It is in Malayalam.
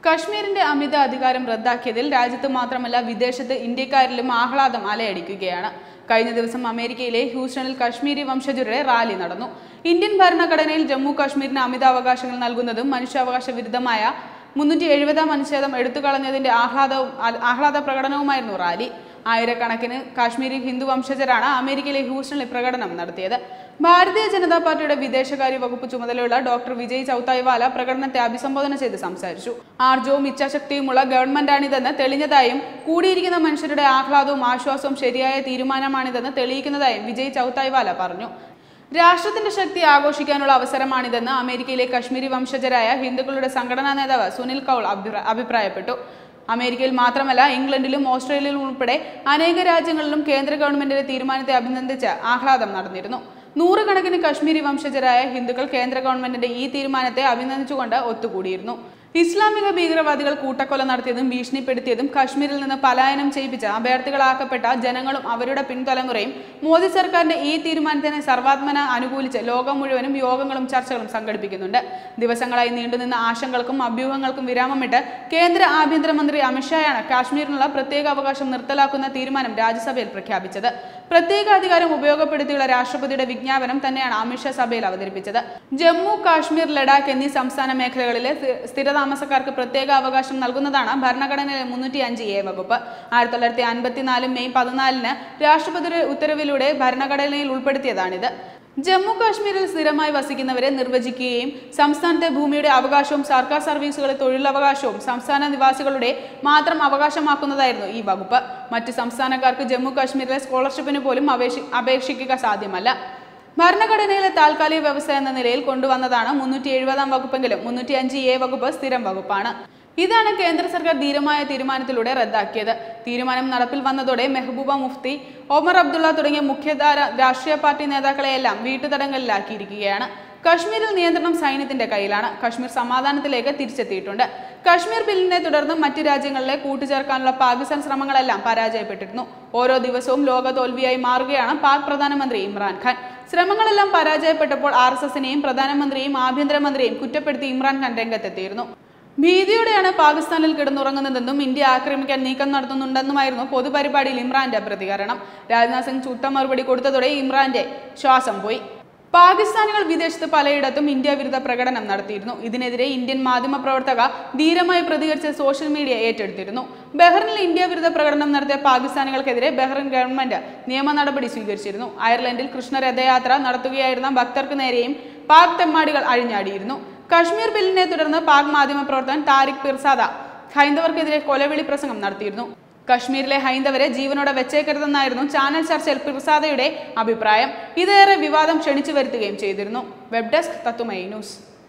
കശ്മീരിന്റെ അമിത അധികാരം റദ്ദാക്കിയതിൽ രാജ്യത്ത് മാത്രമല്ല വിദേശത്ത് ഇന്ത്യക്കാരിലും ആഹ്ലാദം അലയടിക്കുകയാണ് കഴിഞ്ഞ ദിവസം അമേരിക്കയിലെ ഹ്യൂസ്റ്റണിൽ കശ്മീരി വംശജരുടെ റാലി നടന്നു ഇന്ത്യൻ ഭരണഘടനയിൽ ജമ്മു കാശ്മീരിന് അമിതാവകാശങ്ങൾ നൽകുന്നതും മനുഷ്യാവകാശ വിരുദ്ധമായ മുന്നൂറ്റി എഴുപതാം അനുച്ഛേദം എടുത്തുകളഞ്ഞതിന്റെ ആഹ്ലാദവും ആഹ്ലാദ പ്രകടനവുമായിരുന്നു റാലി ആയിരക്കണക്കിന് കാശ്മീരി ഹിന്ദു വംശജരാണ് അമേരിക്കയിലെ ഹ്യൂസ്റ്റണിൽ പ്രകടനം നടത്തിയത് ഭാരതീയ ജനതാ പാർട്ടിയുടെ വിദേശകാര്യ വകുപ്പ് ചുമതലയുള്ള ഡോക്ടർ വിജയ് ചൌത്തായിവാല പ്രകടനത്തെ അഭിസംബോധന ചെയ്ത് സംസാരിച്ചു ആർജവും ഇച്ഛാശക്തിയുമുള്ള ഗവൺമെന്റാണിതെന്ന് തെളിഞ്ഞതായും കൂടിയിരിക്കുന്ന മനുഷ്യരുടെ ആഹ്ലാദവും ആശ്വാസവും ശരിയായ തീരുമാനമാണിതെന്ന് തെളിയിക്കുന്നതായും വിജയ് ചൌത്തായിവാല പറഞ്ഞു രാഷ്ട്രത്തിന്റെ ശക്തി ആഘോഷിക്കാനുള്ള അവസരമാണിതെന്ന് അമേരിക്കയിലെ കശ്മീരി വംശജരായ ഹിന്ദുക്കളുടെ സംഘടനാ നേതാവ് സുനിൽ കൗൾ അഭിപ്രാ- അഭിപ്രായപ്പെട്ടു അമേരിക്കയിൽ മാത്രമല്ല ഇംഗ്ലണ്ടിലും ഓസ്ട്രേലിയയിലും ഉൾപ്പെടെ അനേക രാജ്യങ്ങളിലും കേന്ദ്ര ഗവൺമെന്റിന്റെ തീരുമാനത്തെ അഭിനന്ദിച്ച് ആഹ്ലാദം നടന്നിരുന്നു നൂറുകണക്കിന് കശ്മീരി വംശജരായ ഹിന്ദുക്കൾ കേന്ദ്ര ഗവൺമെന്റിന്റെ ഈ തീരുമാനത്തെ അഭിനന്ദിച്ചുകൊണ്ട് ഒത്തുകൂടിയിരുന്നു ഇസ്ലാമിക ഭീകരവാദികൾ കൂട്ടക്കൊല നടത്തിയതും ഭീഷണിപ്പെടുത്തിയതും കശ്മീരിൽ നിന്ന് പലായനം ചെയ്യിപ്പിച്ച അഭയാർത്ഥികളാക്കപ്പെട്ട ജനങ്ങളും അവരുടെ പിൻതലമുറയും മോദി സർക്കാരിന്റെ ഈ തീരുമാനത്തിനെ സർവാത്മന അനുകൂലിച്ച് ലോകം മുഴുവനും യോഗങ്ങളും ചർച്ചകളും സംഘടിപ്പിക്കുന്നുണ്ട് ദിവസങ്ങളായി നീണ്ടുനിന്ന ആശങ്കകൾക്കും അഭ്യൂഹങ്ങൾക്കും വിരാമമിട്ട് കേന്ദ്ര ആഭ്യന്തരമന്ത്രി അമിത്ഷായാണ് കാശ്മീരിനുള്ള പ്രത്യേക അവകാശം നിർത്തലാക്കുന്ന തീരുമാനം രാജ്യസഭയിൽ പ്രഖ്യാപിച്ചത് പ്രത്യേക അധികാരം ഉപയോഗപ്പെടുത്തിയുള്ള രാഷ്ട്രപതിയുടെ വിജ്ഞാപനം തന്നെയാണ് അമിത്ഷാ സഭയിൽ അവതരിപ്പിച്ചത് ജമ്മു കാശ്മീർ ലഡാക്ക് എന്നീ സംസ്ഥാന മേഖലകളിലെ സ്ഥി- സ്ഥിരതാമസക്കാർക്ക് പ്രത്യേക അവകാശം നൽകുന്നതാണ് ഭരണഘടനയിലെ മുന്നൂറ്റി അഞ്ച് എ വകുപ്പ് ആയിരത്തി തൊള്ളായിരത്തി അൻപത്തിനാല് മെയ് പതിനാലിന് രാഷ്ട്രപതിയുടെ ഉത്തരവിലൂടെ ഭരണഘടനയിൽ ഉൾപ്പെടുത്തിയതാണിത് ജമ്മു കാശ്മീരിൽ സ്ഥിരമായി വസിക്കുന്നവരെ നിർവചിക്കുകയും സംസ്ഥാനത്തെ ഭൂമിയുടെ അവകാശവും സർക്കാർ സർവീസുകളിലെ തൊഴിലവകാശവും സംസ്ഥാന നിവാസികളുടെ മാത്രം അവകാശമാക്കുന്നതായിരുന്നു ഈ വകുപ്പ് മറ്റ് സംസ്ഥാനക്കാർക്ക് ജമ്മു കാശ്മീരിലെ സ്കോളർഷിപ്പിന് പോലും അപേക്ഷി അപേക്ഷിക്കുക സാധ്യമല്ല ഭരണഘടനയിലെ താൽക്കാലിക വ്യവസ്ഥ എന്ന നിലയിൽ കൊണ്ടുവന്നതാണ് മുന്നൂറ്റി എഴുപതാം വകുപ്പെങ്കിലും മുന്നൂറ്റി അഞ്ച് എ വകുപ്പ് സ്ഥിരം വകുപ്പാണ് ഇതാണ് കേന്ദ്ര സർക്കാർ ധീരമായ തീരുമാനത്തിലൂടെ റദ്ദാക്കിയത് തീരുമാനം നടപ്പിൽ വന്നതോടെ മെഹബൂബ മുഫ്തി ഒമർ അബ്ദുള്ള തുടങ്ങിയ മുഖ്യധാര രാഷ്ട്രീയ പാർട്ടി നേതാക്കളെയെല്ലാം വീട്ടുതടങ്കലിലാക്കിയിരിക്കുകയാണ് കശ്മീരിൽ നിയന്ത്രണം സൈന്യത്തിന്റെ കയ്യിലാണ് കശ്മീർ സമാധാനത്തിലേക്ക് തിരിച്ചെത്തിയിട്ടുണ്ട് കശ്മീർ ബില്ലിനെ തുടർന്ന് മറ്റ് രാജ്യങ്ങളിലെ കൂട്ടുചേർക്കാനുള്ള പാകിസ്ഥാൻ ശ്രമങ്ങളെല്ലാം പരാജയപ്പെട്ടിരുന്നു ഓരോ ദിവസവും ലോക തോൽവിയായി മാറുകയാണ് പാക് പ്രധാനമന്ത്രി ഇമ്രാൻഖാൻ ശ്രമങ്ങളെല്ലാം പരാജയപ്പെട്ടപ്പോൾ ആർ എസ് എസിനെയും പ്രധാനമന്ത്രിയും ആഭ്യന്തരമന്ത്രിയും കുറ്റപ്പെടുത്തി ഇമ്രാൻഖാൻ രംഗത്തെത്തിയിരുന്നു ഭീതിയോടെയാണ് പാകിസ്ഥാനിൽ കിടന്നുറങ്ങുന്നതെന്നും ഇന്ത്യ ആക്രമിക്കാൻ നീക്കം നടത്തുന്നുണ്ടെന്നുമായിരുന്നു പൊതുപരിപാടിയിൽ ഇമ്രാന്റെ പ്രതികരണം രാജ്നാഥ് സിംഗ് ചുട്ട മറുപടി കൊടുത്തതോടെ ഇമ്രാന്റെ ശ്വാസം പോയി പാകിസ്ഥാനികൾ വിദേശത്ത് പലയിടത്തും ഇന്ത്യ വിരുദ്ധ പ്രകടനം നടത്തിയിരുന്നു ഇതിനെതിരെ ഇന്ത്യൻ മാധ്യമ പ്രവർത്തക ധീരമായി പ്രതികരിച്ച സോഷ്യൽ മീഡിയ ഏറ്റെടുത്തിരുന്നു ബഹ്റിനിൽ ഇന്ത്യ വിരുദ്ധ പ്രകടനം നടത്തിയ പാകിസ്ഥാനികൾക്കെതിരെ ബഹ്റിൻ ഗവൺമെന്റ് നിയമ നടപടി സ്വീകരിച്ചിരുന്നു അയർലൻഡിൽ കൃഷ്ണ രഥയാത്ര നടത്തുകയായിരുന്ന ഭക്തർക്ക് നേരെയും പാക് തെമ്മാടികൾ അഴിഞ്ഞാടിയിരുന്നു കശ്മീർ ബില്ലിനെ തുടർന്ന് പാക് മാധ്യമ പ്രവർത്തകൻ താരിഖ് പിർസാദ ഹൈന്ദവർക്കെതിരെ കൊലവിളി പ്രസംഗം നടത്തിയിരുന്നു കശ്മീരിലെ ഹൈന്ദവരെ ജീവനോടെ വെച്ചേക്കരുതെന്നായിരുന്നു ചാനൽ ചർച്ചയിൽ പിർസാദയുടെ അഭിപ്രായം ഇതേറെ വിവാദം ക്ഷണിച്ചു വരുത്തുകയും ചെയ്തിരുന്നു വെബ് ഡെസ്ക് തത്തുമൈ ന്യൂസ്